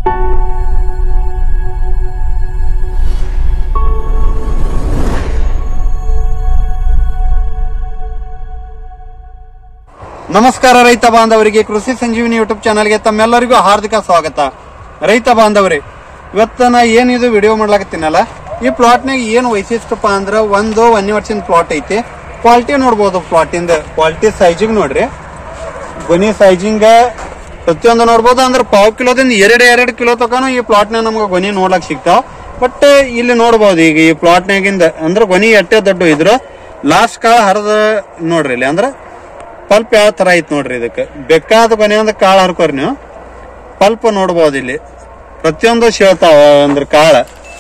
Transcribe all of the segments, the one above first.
ನಮಸ್ಕಾರ ರೈತ ಬಾಂಧವರಿಗೆ ಕೃಷಿ ಸಂಜೀವಿನಿ ಯೂಟ್ಯೂಬ್ ಚಾನಲ್ಗೆ ತಮ್ಮೆಲ್ಲರಿಗೂ ಹಾರ್ದಿಕ ಸ್ವಾಗತ ರೈತ ಬಾಂಧವರೇ ಇವತ್ತ ನಾ ಏನಿದು ವಿಡಿಯೋ ಮಾಡ್ಲಾಕತ್ತೀನಲ್ಲ ಈ ಪ್ಲಾಟ್ನಾಗ ಏನು ವೈಶಿಷ್ಟ್ಯಪ್ಪ ಅಂದ್ರ ಒಂದು ಒಂದೇ ವರ್ಷದ ಪ್ಲಾಟ್ ಐತಿ ಕ್ವಾಲಿಟಿ ನೋಡ್ಬೋದು ಪ್ಲಾಟಿಂದ ಕ್ವಾಲಿಟಿ ಸೈಜಿಂಗ್ ನೋಡ್ರಿ ಗೊನಿ ಸೈಜಿಂಗ್ ಪ್ರತಿಯೊಂದು ನೋಡ್ಬೋದು ಅಂದ್ರೆ ಪಾವ್ ಕಿಲೋದಿಂದ ಎರಡು ಎರಡು ಕಿಲೋ ತನಕ ಈ ಪ್ಲಾಟ್ನಾಗ ನಮ್ಗೆ ಗೊನಿ ನೋಡ್ಲಕ್ ಸಿಗ್ತಾವ ಬಟ್ ಇಲ್ಲಿ ನೋಡ್ಬೋದು ಈಗ ಈ ಪ್ಲಾಟ್ನಾಗಿಂದ ಅಂದ್ರೆ ಗೊನಿ ಎಟ್ಟೆ ದೊಡ್ಡ ಇದ್ರು ಲಾಸ್ಟ್ ಕಾಳ ಹರಿದ ನೋಡ್ರಿ ಇಲ್ಲಿ ಅಂದ್ರೆ ಪಲ್ಪ್ ಯಾವ ತರ ಐತ್ ನೋಡ್ರಿ ಇದಕ್ಕೆ ಬೇಕಾದ ಕೊನೆ ಒಂದು ಕಾಳು ಹರ್ಕೋರಿ ನೀವು ಪಲ್ಪ್ ನೋಡ್ಬೋದು ಇಲ್ಲಿ ಪ್ರತಿಯೊಂದು ಸೇಳ್ತಾವ ಅಂದ್ರೆ ಕಾಳ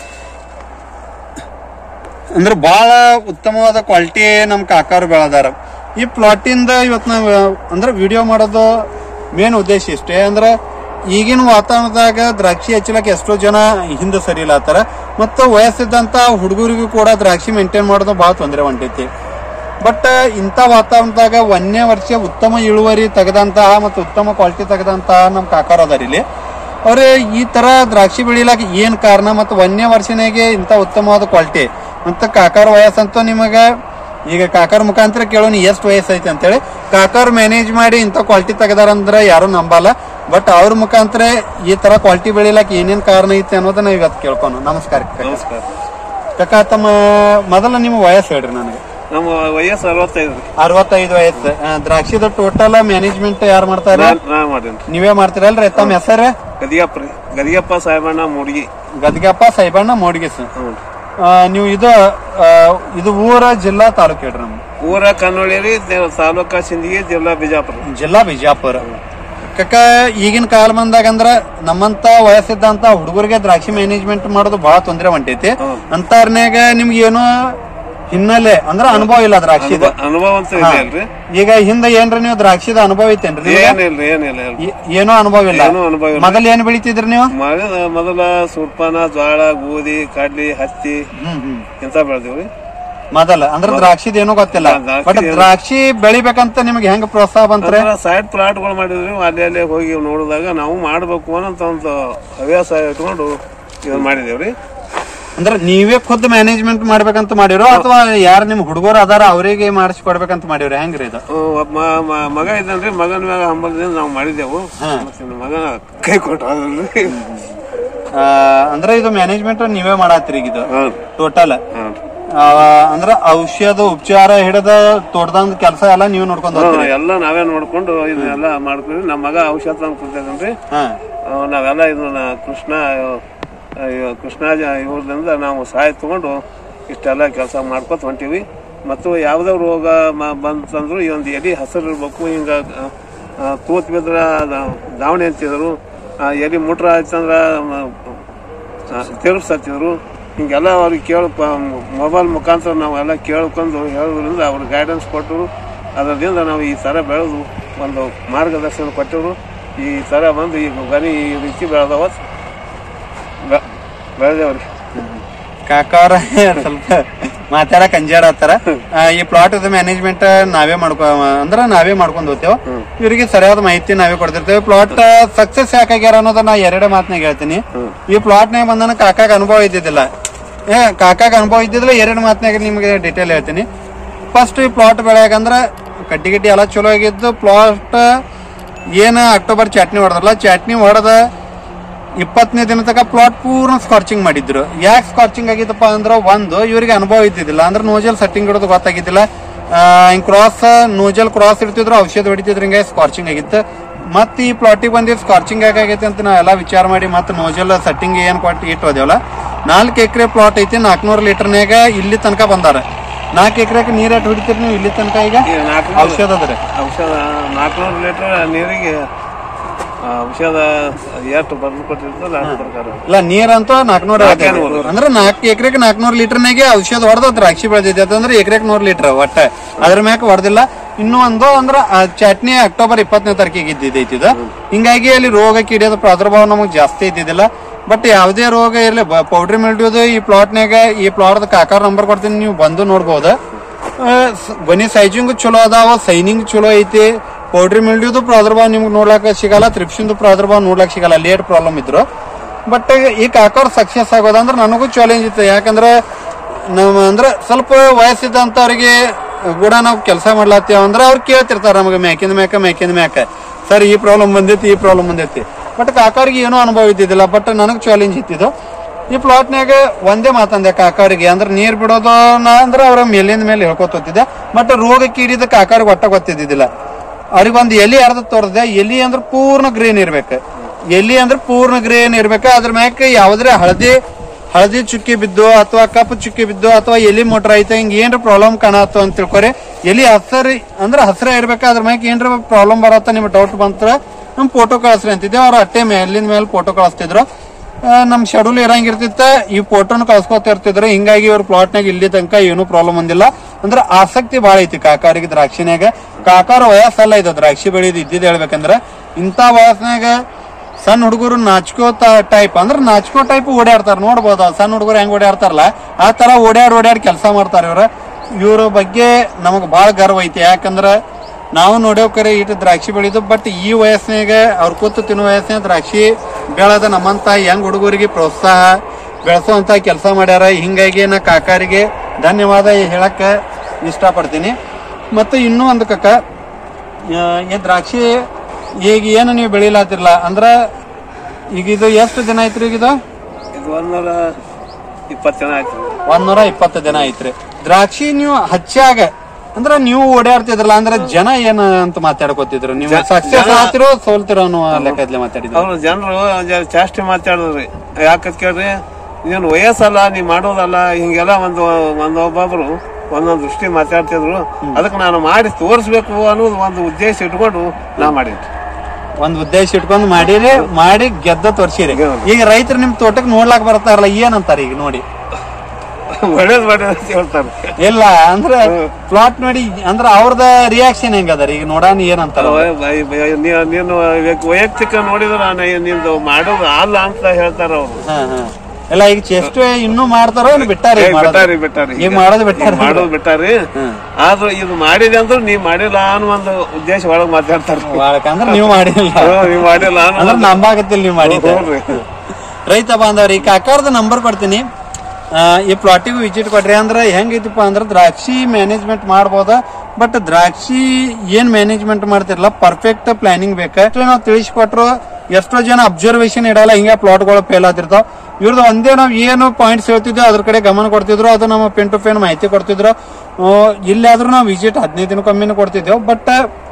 ಅಂದ್ರೆ ಬಹಳ ಉತ್ತಮವಾದ ಕ್ವಾಲಿಟಿ ನಮ್ ಕಾಕಾರು ಬೆಳೆದಾರ ಈ ಪ್ಲಾಟಿಂದ ಇವತ್ತು ನಾವು ಅಂದ್ರೆ ವಿಡಿಯೋ ಮಾಡೋದು ಮೇನ್ ಉದ್ದೇಶ ಇಷ್ಟೇ ಅಂದ್ರೆ ಈಗಿನ ವಾತಾವರಣದಾಗ ದ್ರಾಕ್ಷಿ ಹಚ್ಚಲಕ್ಕೆ ಎಷ್ಟೋ ಜನ ಹಿಂದೆ ಸರಿಲಾತಾರ ಮತ್ತು ವಯಸ್ಸಿದ್ದಂತ ಹುಡುಗರಿಗೂ ಕೂಡ ದ್ರಾಕ್ಷಿ ಮೇಂಟೈನ್ ಮಾಡೋದು ಬಹಳ ತೊಂದರೆ ಹೊಂಟೈತಿ ಬಟ್ ಇಂಥ ವಾತಾವರಣದಾಗ ಒಂದನೇ ವರ್ಷ ಉತ್ತಮ ಇಳುವರಿ ತೆಗೆದಂತಹ ಮತ್ತು ಉತ್ತಮ ಕ್ವಾಲಿಟಿ ತೆಗೆದಂತಹ ನಮ್ಮ ಕಾಕಾರ ಅದಾರ ಇಲ್ಲಿ ಅವ್ರೆ ಈ ತರ ದ್ರಾಕ್ಷಿ ಬೆಳಿಲಾಕ ಏನ್ ಕಾರಣ ಮತ್ತು ಒಂದನೇ ವರ್ಷನಾಗೆ ಇಂಥ ಉತ್ತಮವಾದ ಕ್ವಾಲಿಟಿ ಮತ್ತು ಕಾಕಾರ ವಯಸ್ಸಂತೂ ನಿಮಗ ಈಗ ಕಾಕಾರ ಮುಖಾಂತರ ಕೇಳೋಣ ಎಷ್ಟು ವಯಸ್ಸು ಐತಿ ಅಂತೇಳಿ ಕಾಕಾರ ಮ್ಯಾನೇಜ್ ಮಾಡಿ ಇಂಥ ಕ್ವಾಲಿಟಿ ತೆಗೆದಾರಂದ್ರೆ ಯಾರು ನಂಬಲ್ಲ ಬಟ್ ಅವ್ರ ಮುಖಾಂತರ ಈ ತರ ಕ್ವಾಲಿಟಿ ಬೆಳಿಲಾಕ ಏನೇನ್ ಕಾರಣ ಐತಿ ಅನ್ನೋದನ್ನ ಇವತ್ತು ಕೇಳ್ಕೊನು ನಮಸ್ಕಾರ ಕಾಕ. ನಮಸ್ಕಾರ ಕಾಕ ತಮ್ಮ ಮೊದಲ ನಿಮ್ಮ ವಯಸ್ಸು ಹೇಳ್ರಿ ನನಗೆ ನಮ್ಮ ವಯಸ್ಸು ಅರವತ್ತೈದು ರೀ ಅರವತ್ತೈದು ವಯಸ್ಸು ಆ, ದ್ರಾಕ್ಷಿದ ಟೋಟಲ್ ಮ್ಯಾನೇಜ್ಮೆಂಟ್ ಯಾರು ಮಾಡ್ತಾರ ನಾನ್- ನಾ ಮಾಡೇನ್ರಿ ನೀವೇ ಮಾಡ್ತೀರಲ್ರಿ ತಮ್ಮ ಹೆಸರು ಗದಿಯಪ್ಪ ರೀ ಗದಿಯಪ್ಪ ಸಾಹೇಬಣ್ಣ ಮೂಡ್ಗಿ ಗದ್ಗಪ್ಪ ಸೈಬಣ್ಣ ಮೋಡ್ಗಿಸ್ ಹ್ಞೂ ಆ, ನೀವು ಇದು ಆ, ಇದು ಊರ ಜಿಲ್ಲಾ ತಾಲೂಕು ಹೇಳ್ರಿ ನಮ್ದು ಊರ ಕನ್ನೋಳಿ ರೀ ದೇ- ತಾಲೂಕ ಸಿಂದಗಿ ಜಿಲ್ಲಾ ಬಿಜಾಪುರ ಜಿಲ್ಲಾ ಬಿಜಾಪುರ ಕಕ್ಕ ಈಗಿನ ಕಾಲ ಬಂದಾಗ ಅಂದ್ರ ನಮ್ಮಂತ ವಯಸ್ಸಿದ್ದಂತ ಹುಡುಗರಿಗೆ ದ್ರಾಕ್ಷಿ ಮ್ಯಾನೇಜ್ಮೆಂಟ್ ಮಾಡೋದು ಬಹಳ ತೊಂದರೆ ಹೊಂಟೈತಿ ಅಂತರ್ನ್ಯಾಗ ನಿಮ್ಗೆ ಏನೋ ಹಿನ್ನೆಲೆ ಅಂದ್ರ ಅನುಭವ ಇಲ್ಲ ದ್ರಾಕ್ಷಿದ ಅನುಭವ ಅಂತ ಇದೆ ಅಲ್ರಿ ಈಗ ಹಿಂದ ಏನ್ರಿ ನೀವು ದ್ರಾಕ್ಷಿದ ಅನುಭವ ಐತೇನ್ರಿ ನಿಮ್ಗೆ? ಏನಿಲ್ರಿ ಏನಿಲ್ಲ ಇಲ್ರಿ. ಏ- ಏನೋ ಅನುಭವ ಇಲ್ಲ ಏನೂ ಅನುಭವ ಇಲ್ಲ ಮೊದಲ ಏನ್ ಬೆಳಿತಿದ್ರಿ ನೀವು ಮೊದಲ ಮೊದಲ ಸುರ್ಪಾನ ಜ್ವಾಳ ಗೋಧಿ ಕಡ್ಲಿ ಹತ್ತಿ ಹ್ಮ್ ಹ್ಮ್ ಇಂತ ಬೆಳೆದಿವ್ರಿ ಮೊದಲ ಅಂದ್ರ ದ್ರಾಕ್ಷಿದ ಏನೂ ಗೊತ್ತಿಲ್ಲ ಹಾ, ದ್ರಾಕ್ಷಿ ಬಟ್ ಏನು- ದ್ರಾಕ್ಷಿ ಬೆಳಿಬೇಕಂತ ನಿಮ್ಗೆ ಹೆಂಗ್ ಪ್ರೋತ್ಸಾಹ ಬಂತ್ರಿ ಸೈಡ್ ಪ್ಲಾಟ್ಗಳು ಮಾಡಿದ್ರಿ ಅಲ್ಲಿ ಅಲ್ಲಿ ಹೋಗಿ ನೋಡಿದಾಗ ನಾವು ಮಾಡ್ಬೇಕು ಅನ್ನೋಂತ ಒಂದು ಹವ್ಯಾಸ ಇಟ್ಕೊಂಡು ಇದನ್ನ ಮಾಡಿದೇವ್ರಿ ಅಂದ್ರ ನೀವೇ ಖುದ್ ಮ್ಯಾನೇಜ್ಮೆಂಟ್ ಮಾಡ್ಬೇಕಂತ ಮಾಡಿರೋ ಅಥವಾ ಯಾರು ನಿಮ್ ಹುಡುಗರು ಅದಾರ ಅವರಿಗೆ ಮಾಡಿಸ್ಕೊಡ್ಬೇಕಂತ ಮಾಡಿರೋ ಹೆಂಗ್ರಿ ಇದು ಹ್ಮ್, ಒಬ್ಬ ಮ- ಮ- ಮಗ ಇದ್ದಾನ್ರಿ ಮಗನ ಮ್ಯಾಗ ಹಂಬಲದಿಂದ ನಾವು ಮಾಡಿದೆವು ಮತ್ತೆ ನಮ್ಮ ಮಗನ ಕೈ ಕೊಟ್ರಿ ಆ, ಅಂದ್ರ ಇದು ಮ್ಯಾನೇಜ್ಮೆಂಟ್ ನೀವೇ ಮಾಡತ್ರಿ ಈಗ ಇದು ಹ್ಮ್ ಟೋಟಲ್ ಹ್ಮ್ ಅಂದ್ರ ಔಷಧ ಉಪಚಾರ ಹಿಡಿದ ತೋಟದಂಗ್ ಕೆಲಸ ಎಲ್ಲ ನೀವು ನೋಡ್ಕೊಂಡ್ ಹೋಗ್ತೀರಿ ಹ್ಮ್, ಎಲ್ಲ ನಾವೇ ನೋಡ್ಕೊಂಡು ಇದನ್ನೆಲ್ಲ ಮಾಡ್ಕೊಂಡ್ರಿ ನಮ್ಮ ಮಗ ಔಷಧ ತಂದು ಕೊಡ್ತೇನ್ರಿ ಹಾ ನಾವೆಲ್ಲ ಇದನ್ನ ಕೃಷ್ಣ ಆ, ಇವ- ಕೃಷ್ಣ ಇವ್ರದಿಂದ ನಾವು ಸಹಾಯ ತಗೊಂಡು ಇಷ್ಟೆಲ್ಲ ಕೆಲಸ ಮಾಡ್ಕೊತ ಹೊಂಟಿವಿ ಮತ್ತು ಯಾವುದೇ ರೋಗ ಮ- ಬಂತಂದ್ರು ಈ ಒಂದು ಎಲಿ ಹಸಿರು ಇರ್ಬೇಕು ಹಿಂಗ ಆ, ತೂತ್ ಬಿದ್ರ ದ- ದಾವಣಿ ಅಂತಿದ್ರು ಆ, ಎಲಿ ಮುಟ್ರ ಆಯ್ತಂದ್ರ ತಿರುಗಿಸತ್ತಿದ್ರು ಹಿಂಗೆಲ್ಲ ಅವ್ರಿಗೆ ಕೇಳ ಮೊಬೈಲ್ ಮುಖಾಂತರ ನಾವೆಲ್ಲ ಕೇಳ್ಕೊಂಡು ಹೇಳೋದ್ರಿಂದ ಅವ್ರ ಗೈಡೆನ್ಸ್ ಕೊಟ್ಟರು ಅದರಿಂದ ನಾವು ಈ ಥರ ಬೆಳೆದು ಒಂದು ಮಾರ್ಗದರ್ಶನ ಕೊಟ್ಟರು ಈ ಥರ ಬಂದು ಈಗ ಗನಿ ಈ ರೀತಿ ಬೆಳೆದವ ಬೆ- ಬೆಳೆದೇವ್ರಿ ಕಾಕವ್ರ ಸ್ವಲ್ಪ ಮಾತಾಡಕ್ ಅಂಜಾಡತ್ತಾರ ಆ, ಈ ಪ್ಲಾಟ್ ಮ್ಯಾನೇಜ್ಮೆಂಟ್ ನಾವೇ ಮಾಡ್ಕೊ ಅಂದ್ರ ನಾವೇ ಮಾಡ್ಕೊಂಡ್ ಹೋಗ್ತೇವೆ ಇವರಿಗೆ ಸರಿಯಾದ ಮಾಹಿತಿ ನಾವೇ ಕೊಡ್ತಿರ್ತೇವೆ ಪ್ಲಾಟ್ ಸಕ್ಸಸ್ ಯಾಕಾಗ್ಯಾರ ಅನ್ನೋದ ನಾ ಎರಡೇ ಮಾತನಾಗ ಹೇಳ್ತೀನಿ ಈ ಪ್ಲಾಟ್ ನಾಗ ಬಂದನ ಕಾಕಾಗ ಅನುಭವ ಇದ್ದಿದ್ದಿಲ್ಲ ಏ ಕಾಕಾಗ ಅನುಭವ ಇದ್ದಿದ್ದಿಲ್ಲ ಎರಡು ಮಾತನಾಗ ನಿಮ್ಗೆ ಡೀಟೇಲ್ ಹೇಳ್ತೀನಿ ಫಸ್ಟ್ ಈ ಪ್ಲಾಟ್ ಬೆಳೆಯಾಕಂದ್ರ ಕಡ್ಡಿ ಗಿಡ್ಡಿ ಎಲ್ಲ ಚಲೋ ಆಗಿದ್ದು ಪ್ಲಾಟ್ ಏನ ಅಕ್ಟೋಬರ್ ಚಟ್ನಿ ಹೊಡೆದ್ರಲ್ಲ ಚಟ್ನಿ ಹೊಡೆದ ಇಪ್ಪತ್ತನೇ ದಿನ ತನಕ ಪ್ಲಾಟ್ ಪೂರ್ಣ ಸ್ಕಾರ್ಚಿಂಗ್ ಮಾಡಿದ್ರು ಯಾಕೆ ಸ್ಕಾರ್ಚಿಂಗ್ ಆಗಿದ್ದಪ್ಪ ಅಂದ್ರೆ ಒಂದು ಇವರಿಗೆ ಅನುಭವ ಇದ್ದಿದ್ದಿಲ್ಲ ಅಂದ್ರೆ ನೋಜಲ್ ಸೆಟ್ಟಿಂಗ್ ಇಡೋದು ಗೊತ್ತಾಗಿದ್ದಿಲ್ಲ ಆ, ಹಿಂಗ್ ಕ್ರಾಸ್ ನೋಜಲ್ ಕ್ರಾಸ್ ಇಡ್ತಿದ್ರು ಔಷಧ ಹೊಡಿತಿದ್ರು ಹಿಂಗೆ ಸ್ಕಾರ್ಚಿಂಗ್ ಆಗಿತ್ತು ಮತ್ತೆ ಈ ಪ್ಲಾಟಿಗೆ ಬಂದಿದ್ದು ಸ್ಕಾರ್ಚಿಂಗ್ ಯಾಕಾಗೈತೆ ಅಂತ ನಾವೆಲ್ಲ ವಿಚಾರ ಮಾಡಿ ಮತ್ತೆ ನೋಜಲ್ ಸೆಟ್ಟಿಂಗ್ ಏನ್ ಕೊಟ್ಟು ಇಟ್ಟು ಹೋದೇವಲ್ಲ ನಾಲ್ಕು ಎಕರೆ ಪ್ಲಾಟ್ ಐತಿ ನಾಲ್ಕುನೂರು ಲೀಟರ್ನಾಗ ಇಲ್ಲಿ ತನಕ ಬಂದಾರ ನಾಲ್ಕು ಎಕರೆಗೆ ನೀರ್ ಎಟ್ ಹೊಡಿತೀರಿ ನೀವು ಇಲ್ಲಿ ತನಕ ಈಗ ಈಗ ನಾಲ್ಕು ಔಷಧ ಅದ್ರಿ ಔಷಧ ನಾಲ್ಕುನೂರು ಲೀಟರ್ ನೀರಿಗೆ ಆ, ಔಷಧ ಎಷ್ಟು ಬರ್ದು ಕೊಟ್ಟಿರ್ತದೆ ಅಷ್ಟು ಪ್ರಕಾರ ಇಲ್ಲ ನೀರಂತೂ ನಾಲ್ಕನೂರ ಅಂದ್ರೆ ನಾಲ್ಕು ಎಕರೆಗೆ ನಾಲ್ಕನೂರು ಲೀಟರ್ನಾಗೆ ಔಷಧ ಹೊಡೆದ ದ್ರಾಕ್ಷಿ ಬೆಳೆದಿದೆ ಅಂತಂದ್ರೆ ಎಕರೆಗೆ ನೂರ್ ಲೀಟರ್ ಒಟ್ಟ ಅದ್ರ ಮ್ಯಾಕ ಹೊಡೆದಿಲ್ಲ ಇನ್ನೂ ಒಂದು ಅಂದ್ರ ಆ ಚಟ್ನಿ ಅಕ್ಟೋಬರ್ ಇಪ್ಪತ್ತನೇ ತಾರೀಕಿಗೆ ಇದ್ದಿದ್ದೈತಿ ಇದು ಹಿಂಗಾಗಿ ಅಲ್ಲಿ ರೋಗ ಕೀಡಿಯೋದ ಪ್ರಾದುರ್ಭಾವ ನಮಗೆ ಜಾಸ್ತಿ ಇದ್ದಿದ್ದಿಲ್ಲ ಬಟ್ ಯಾವುದೇ ರೋಗ ಇರಲಿ ಪೌಡ್ರಿ ಮಿಲ್ಡ್ಯೂದು ಈ ಪ್ಲಾಟ್ನಾಗ ಈ ಪ್ಲಾಟ್ದ ಕಾಕಾರ ನಂಬರ್ ಕೊಡ್ತೀನಿ ನೀವು ಬಂದು ನೋಡ್ಬೋದು ಆ, ಸ- ಗೊನಿ ಸೈಜಿಂಗ್ ಚಲೋ ಅದಾವ ಸೈನಿಂಗ್ ಚಲೋ ಐತಿ ಪೌಡ್ರಿ ಮಿಲ್ಡ್ಯೂದು ಪ್ರಾದುರ್ಭಾವ ನಿಮ್ಗೆ ನೋಡ್ಲಾಕ ಸಿಗಲ್ಲ ತ್ರಿಪ್ಸಿಂದು ಪ್ರಾದುರ್ಭಾವ ನೋಡ್ಲಾಕ ಸಿಗಲ್ಲ ಲೇಟ್ ಪ್ರಾಬ್ಲಮ್ ಇದ್ರು ಬಟ್ ಈ ಕಾಕೋರ್ ಸಕ್ಸಸ್ ಆಗೋದಂದ್ರೆ ನನಗೂ ಚಾಲೆಂಜ್ ಇತ್ತು ಯಾಕಂದ್ರೆ ನಮ್ಮ ಅಂದ್ರೆ ಸ್ವಲ್ಪ ವಯಸ್ಸಿದ್ದಂಥವ್ರಿಗೆ ಕೂಡ ನಾವು ಕೆಲಸ ಮಾಡ್ಲತ್ತೀವಿ ಅಂದ್ರೆ ಅವ್ರು ಕೇಳ್ತಿರ್ತಾರೆ ನಮಗೆ ಮ್ಯಾಕಿಂದ ಮ್ಯಾಕ ಮ್ಯಾಕಿಂದ ಮ್ಯಾಕ ಸರ್ ಈ ಪ್ರಾಬ್ಲಮ್ ಬಂದೈತಿ ಈ ಪ್ರಾಬ್ಲಮ್ ಬಂದೈತಿ ಬಟ್ ಕಾಕೋರಿಗೆ ಏನೂ ಅನುಭವ ಇದ್ದಿದ್ದಿಲ್ಲ ಬಟ್ ನನಗೆ ಚಾಲೆಂಜ್ ಇತ್ತಿದ್ದು ಈ ಪ್ಲಾಟ್ನಾಗ ಒಂದೇ ಮಾತಂದೆ ಕಾಕಾರಿಗೆ ಅಂದ್ರೆ ನೀರ್ ಬಿಡೋದು ನಾ ಅಂದ್ರೆ ಅವ್ರ ಮೇಲಿಂದ ಮೇಲೆ ಹೇಳ್ಕೊತ ಹೋಗ್ತಿದ್ದೆ ಬಟ್ ರೋಗ ಕೀಡಿದ ಕಾಕಾರಿಗೆ ಒಟ್ಟ ಗೊತ್ತಿದ್ದಿದ್ದಿಲ್ಲ ಅವ್ರಿಗೆ ಒಂದು ಎಲಿ ಅರ್ಧ ತೋರಿಸ್ದೆ ಎಲಿ ಅಂದ್ರೆ ಪೂರ್ಣ ಗ್ರೀನ್ ಇರ್ಬೇಕು ಎಲಿ ಅಂದ್ರೆ ಪೂರ್ಣ ಗ್ರೀನ್ ಇರ್ಬೇಕು ಅದ್ರ ಮ್ಯಾಕ ಯಾವ್ದ್ರೆ ಹಳದಿ ಹಳದಿ ಚುಕ್ಕಿ ಬಿದ್ದು ಅಥವಾ ಕಪ್ಪು ಚುಕ್ಕಿ ಬಿದ್ದು ಅಥವಾ ಎಲಿ ಮೋಟ್ರ್ ಐತೆ ಹಿಂಗ ಏನ್ರ ಪ್ರಾಬ್ಲಮ್ ಕಾಣತ್ತು ಅಂತ ತಿಳ್ಕೊರಿ ಎಲಿ ಹಸರಿ ಅಂದ್ರೆ ಹಸ್ರ ಇರ್ಬೇಕು ಅದ್ರ ಮ್ಯಾಗ ಏನ್ರ ಪ್ರಾಬ್ಲಮ್ ಬರತ್ತ ನಿಮ್ಗೆ ಡೌಟ್ ಬಂತ್ರ ನಮ್ ಫೋಟೋ ಕಳಿಸ್ರಿ ಅಂತಿದ್ದೆ ಅವ್ರ ಅಟ್ಟೆ ಮೇಲಿಂದ ಮೇಲೆ ಫೋಟೋ ಕಳಿಸ್ತಿದ್ರು ಆ, ನಮ್ ಶೆಡ್ಯೂಲ್ ಇರಂಗಿರ್ತಿತ್ತ ಈ ಫೋಟೋನ ಕಳ್ಸ್ಕೊತ ಇರ್ತಿದ್ರು ಹಿಂಗಾಗಿ ಇವ್ರ ಪ್ಲಾಟ್ನಾಗ ಇಲ್ಲಿ ತನಕ ಏನು ಪ್ರಾಬ್ಲಮ್ ಬಂದಿಲ್ಲ ಅಂದ್ರೆ ಆಸಕ್ತಿ ಬಾಳ ಐತಿ ಕಾಕಾರಿಗೆ ದ್ರಾಕ್ಷಿನಾಗ ಕಾಕಾರ ವಯಸ್ಸಲ್ಲ ಇದು ದ್ರಾಕ್ಷಿ ಬೆಳೆಯೋದು ಇದ್ದಿದ್ದು ಹೇಳ್ಬೇಕಂದ್ರ ಇಂಥ ವಯಸ್ಸಿನಾಗ ಸಣ್ಣ ಹುಡುಗರು ನಾಚ್ಕೋ ಟೈಪ್ ಅಂದ್ರೆ ನಾಚ್ಕೋ ಟೈಪ್ ಓಡಾಡ್ತಾರ ನೋಡ್ಬೋದು ಸಣ್ಣ ಹುಡುಗರು ಹೆಂಗ್ ಓಡಾಡ್ತಾರಲ್ಲ ಆ ತರ ಓಡಾಡ್ ಓಡಾಡ್ ಕೆಲಸ ಮಾಡ್ತಾರ ಇವ್ರ ಇವ್ರ ಬಗ್ಗೆ ನಮಗ್ ಬಾಳ ಗರ್ವ ಐತಿ ಯಾಕಂದ್ರ ನಾವು ನೋಡ್ಯಾವ ಕರೆ ಇಟ್ಟು ದ್ರಾಕ್ಷಿ ಬೆಳೆದು ಬಟ್ ಈ ವಯಸ್ಸಿನಾಗ ಅವ್ರ ಕೂತು ತಿನ್ನೋ ವಯಸ್ಸಿನಾಗ ದ್ರಾಕ್ಷಿ ಬೆಳೆದ ನಮ್ಮಂತ ಯಂಗ್ ಹುಡುಗರಿಗೆ ಪ್ರೋತ್ಸಾಹ ಬೆಳೆಸುವಂತ ಕೆಲಸ ಮಾಡ್ಯಾರ ಹಿಂಗಾಗಿ ನಾ ಕಾಕಾರಿಗೆ ಧನ್ಯವಾದ ಹೇಳಕ್ಕ ಇಷ್ಟಪಡ್ತೀನಿ ಮತ್ತು ಇನ್ನೂ ಒಂದು ಕಕ್ಕ ಆ, ಈ ದ್ರಾಕ್ಷಿ ಈಗ ಏನು ನೀವು ಬೆಳಿಲಾತಿರ್ಲ ಅಂದ್ರ ಈಗ ಇದು ಎಷ್ಟು ದಿನ ಐತ್ರಿ ಈಗ ಇದು ಇದು ಒಂದೂರ ಇಪ್ಪತ್ತು ಜನ ಆಯ್ತು ಒಂದೂರ ಇಪ್ಪತ್ತು ದಿನ ಐತ್ರಿ ದ್ರಾಕ್ಷಿ ನೀವು ಹಚ್ಚಾಗ ಅಂದ್ರ ನೀವು ಓಡಾಡ್ತಿದ್ರಲ್ಲ ಅಂದ್ರೆ ಜನ ಏನ ಅಂತ ಮಾತಾಡ್ಕೊತಿದ್ರು ನೀವು ಸಕ್ಸಸ್ ಆತಿರೋ ಸೋಲ್ತಿರೋ ಅನ್ನೋ ಲೆಕ್ಕದಲ್ಲಿ ಮಾತಾಡಿದ್ರು ಅವ್ರು ಜನರು ಜಾಸ್ತಿ ಮಾತಾಡಿದ್ರಿ ಯಾಕಂತ ಕೇಳ್ರಿ ನೀನು ವಯಸ್ಸಲ್ಲ ನೀ ಮಾಡೋದಲ್ಲ ಹಿಂಗೆಲ್ಲ ಒಂದು ಒಂದು ಒಬ್ಬೊಬ್ರು ಒಂದೊಂದು ದೃಷ್ಟಿ ಮಾತಾಡ್ತಿದ್ರು ಅದಕ್ಕೆ ನಾನು ಮಾಡಿ ತೋರಿಸ್ಬೇಕು ಅನ್ನೋದು ಒಂದು ಉದ್ದೇಶ ಇಟ್ಕೊಂಡು ನಾ ಮಾಡಿದ್ವಿ ಒಂದ್ ಉದ್ದೇಶ ಇಟ್ಕೊಂಡ್ ಮಾಡಿರಿ ಮಾಡಿ ಗೆದ್ದ ತೋರ್ಸಿರಿ ಈಗ ರೈತರು ನಿಮ್ ತೋಟಕ್ಕೆ ನೋಡ್ಲಾಕ್ ಬರ್ತಾರಲ್ಲ ಏನಂತಾರ ಈಗ ನೋಡಿ ಒಳ್ಳೇದು ಒಳ್ಳೇದು ಅಂತ ಹೇಳ್ತಾರೆ ಇಲ್ಲ ಅಂದ್ರೆ ಪ್ಲಾಟ್ ನೋಡಿ ಅಂದ್ರೆ ಅವ್ರದ ರಿಯಾಕ್ಷನ್ ಹೆಂಗದ ಈಗ ನೋಡಾನ ಏನಂತಾರ ಅವ್ರು? ಬೈ- ಬೈ- ನೀ- ನೀನು ವ್ಯ- ವೈಯಕ್ತಿಕ ನೋಡಿದ್ರೆ ನಾನು ನಿಂದು ಮಾಡೋದು ಅಲ್ಲ ಅಂತ ಹೇಳ್ತಾರ ಅವ್ರು ಹಾ, ಹಾ. ಇಲ್ಲ ಈಗ ಚೆಸ್ಟ್ ಇನ್ನೂ ಮಾಡ್ತಾರೋ ಇನ್ನು ಬಿಟ್ಟಾರಿ ಈಗ ಮಾಡೋದು? ಬಿಟ್ಟಾರಿ ಬಿಟ್ಟಾರಿ ಈಗ ಮಾಡೋದು ಬಿಟ್ಟಾರ ಮಾಡೋದು ಬಿಟ್ಟಾರಿ ಆದ್ರೂ ಇದು ಮಾಡಿದೆ ಅಂದ್ರೆ ನೀವ್ ಮಾಡಿಲ್ಲ ಅನ್ನೋ ಒಂದು ಉದ್ದೇಶ ಒಳಗ್ ಮಾತಾಡ್ತಾರ ಅಂದ್ರೆ ನೀವು ಮಾಡಿಲ್ಲ ನೀವ್ ಮಾಡಿಲ್ಲ ಅನ್ನೋ ಅಂದ್ರೆ ನಂಬಾಗತ್ತಿಲ್ಲ ನೀವು ಮಾಡಿದ್ದ ಹೌದ್ರಿ. ರೈತ ಬಾಂಧವ್ರಿ ಈ ಕಾಕಾರ್ದ ನಂಬರ್ ಕೊಡ್ತೀನಿ ಆ, ಈ ಪ್ಲಾಟಿಗೂ ವಿಸಿಟ್ ಕೊಡ್ರಿ ಅಂದ್ರೆ ಹೆಂಗೈತಿಪ್ಪ ಅಂದ್ರೆ ದ್ರಾಕ್ಷಿ ಮ್ಯಾನೇಜ್ಮೆಂಟ್ ಮಾಡ್ಬೋದ ಬಟ್ ದ್ರಾಕ್ಷಿ ಏನ್ ಮ್ಯಾನೇಜ್ಮೆಂಟ್ ಮಾಡ್ತಿರಲ್ಲ ಪರ್ಫೆಕ್ಟ್ ಪ್ಲಾನಿಂಗ್ ಬೇಕ ನಾವು ತಿಳಿಸ್ಕೊಟ್ರು ಎಷ್ಟೋ ಜನ ಅಬ್ಸರ್ವೇಷನ್ ಇಡಲ್ಲ ಹಿಂಗೆ ಪ್ಲಾಟ್ಗಳು ಫೇಲ್ ಆತಿರ್ತಾವ ಇವ್ರದ್ದು ಒಂದೇ ನಾವು ಏನು ಪಾಯಿಂಟ್ಸ್ ಹೇಳ್ತಿದ್ವಿ ಅದ್ರ ಕಡೆ ಗಮನ ಕೊಡ್ತಿದ್ರು ಅದು ನಮ್ಮ ಪೆನ್ ಟು ಪೆನ್ ಮಾಹಿತಿ ಕೊಡ್ತಿದ್ರು ಆ, ಇಲ್ಲಾದ್ರೂ ನಾವು ವಿಸಿಟ್ ಹದಿನೈದು ದಿನಕ್ಕೊಮ್ಮೆನೂ ಕೊಡ್ತಿದ್ದೇವೆ ಬಟ್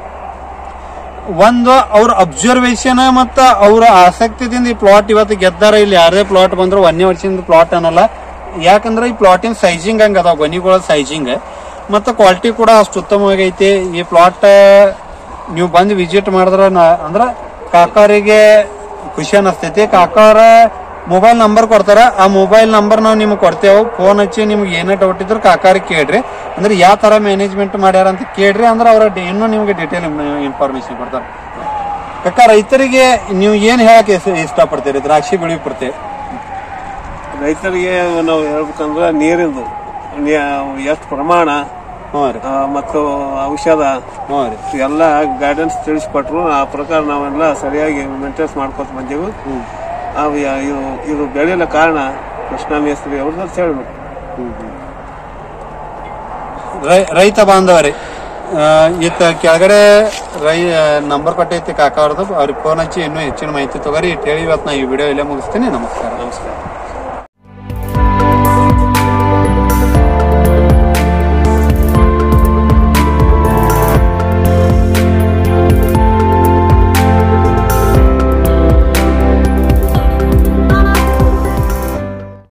ಒಂದು ಅವ್ರ ಅಬ್ಸರ್ವೇಷನ್ ಮತ್ತ ಅವ್ರ ಆಸಕ್ತಿದಿಂದ ಈ ಪ್ಲಾಟ್ ಇವತ್ತು ಗೆದ್ದಾರ ಇಲ್ಲಿ ಯಾರೇ ಪ್ಲಾಟ್ ಬಂದ್ರು ಒಂದೇ ವರ್ಷದಿಂದ ಪ್ಲಾಟ್ ಅನ್ನಲ್ಲ ಯಾಕಂದ್ರೆ ಈ ಪ್ಲಾಟಿನ ಸೈಜಿಂಗ್ ಹಂಗ ಅದಾವ ಗೊನಿಗಳ ಸೈಜಿಂಗ್ ಮತ್ತೆ ಕ್ವಾಲಿಟಿ ಕೂಡ ಅಷ್ಟು ಉತ್ತಮವಾಗೈತಿ ಈ ಪ್ಲಾಟ್ ನೀವು ಬಂದು ವಿಸಿಟ್ ಮಾಡಿದ್ರ ನಾ- ಅಂದ್ರ ಕಾಕಾರಿಗೆ ಖುಷಿ ಅನಸ್ತೈತಿ ಕಾಕಾರ ಮೊಬೈಲ್ ನಂಬರ್ ಕೊಡ್ತಾರ ಆ ಮೊಬೈಲ್ ನಂಬರ್ ನಾವು ನಿಮ್ಗೆ ಕೊಡ್ತೇವೆ ಫೋನ್ ಹಚ್ಚಿ ನಿಮ್ಗೆ ಏನೇ ಡೌಟ್ ಇದ್ರು ಕಾಕಾರಿಗೆ ಕೇಳ್ರಿ ಅಂದ್ರೆ ಯಾವ ತರ ಮ್ಯಾನೇಜ್ಮೆಂಟ್ ಮಾಡ್ಯಾರ ಅಂತ ಕೇಳ್ರಿ ಅಂದ್ರೆ ಅವ್ರ ಡಿ- ಇನ್ನೂ ನಿಮ್ಗೆ ಡೀಟೇಲ್ ಇನ್ಫಾರ್ಮೇಶನ್ ಕೊಡ್ತಾರೆ ಕಕ್ಕ ರೈತರಿಗೆ ನೀವು ಏನ್ ಹೇಳಕ್ ಇಷ್ಟ- ಇಷ್ಟಪಡ್ತೀರಿ ದ್ರಾಕ್ಷಿ ಬೆಳಿ ಪ್ರತಿ ರೈತರಿಗೆ ನಾವು ಹೇಳ್ಬೇಕಂದ್ರೆ ನೀರಿಂದು ಎಷ್ಟು ಪ್ರಮಾಣ ಹ್ಞೂ ರೀ ಆ, ಮತ್ತು ಔಷಧ ಹ್ಞೂ ರೀ ಎಲ್ಲ ಗೈಡೆನ್ಸ್ ತಿಳಿಸ್ಕೊಟ್ರು ಆ ಪ್ರಕಾರ ನಾವೆಲ್ಲ ಸರಿಯಾಗಿ ಮೇಂಟೆನ್ಸ್ ಮಾಡ್ಕೊತ ಬಂದೆವು ಅವು ಯಾ- ಇದು ಇದು ಬೆಳೆಯಲ ಕಾರಣ ಕೃಷ್ಣ ಮೇಸ್ತ್ರಿ ಅವ್ರದ್ದು ಅಂತ ಹೇಳ್ಬೇಕು ರೈ- ರೈತ ಬಾಂಧವರಿ ಆ, ಇತ್ತ ಕೆಳಗಡೆ ರೈ ನಂಬರ್ ಕೊಟ್ಟೈತಿ ಕಾಕ ಅವ್ರದ್ದು ಅವ್ರಿಗೆ ಫೋನ್ ಹಚ್ಚಿ ಇನ್ನೂ ಹೆಚ್ಚಿನ ಮಾಹಿತಿ ತಗೋರಿ ಇಟ್ಟು ಹೇಳಿ ಇವತ್ತು ನಾ ಈ ವಿಡಿಯೋ ಇಲ್ಲೇ ಮುಗಿಸ್ತೀನಿ ನಮಸ್ಕಾರ ನಮಸ್ಕಾರ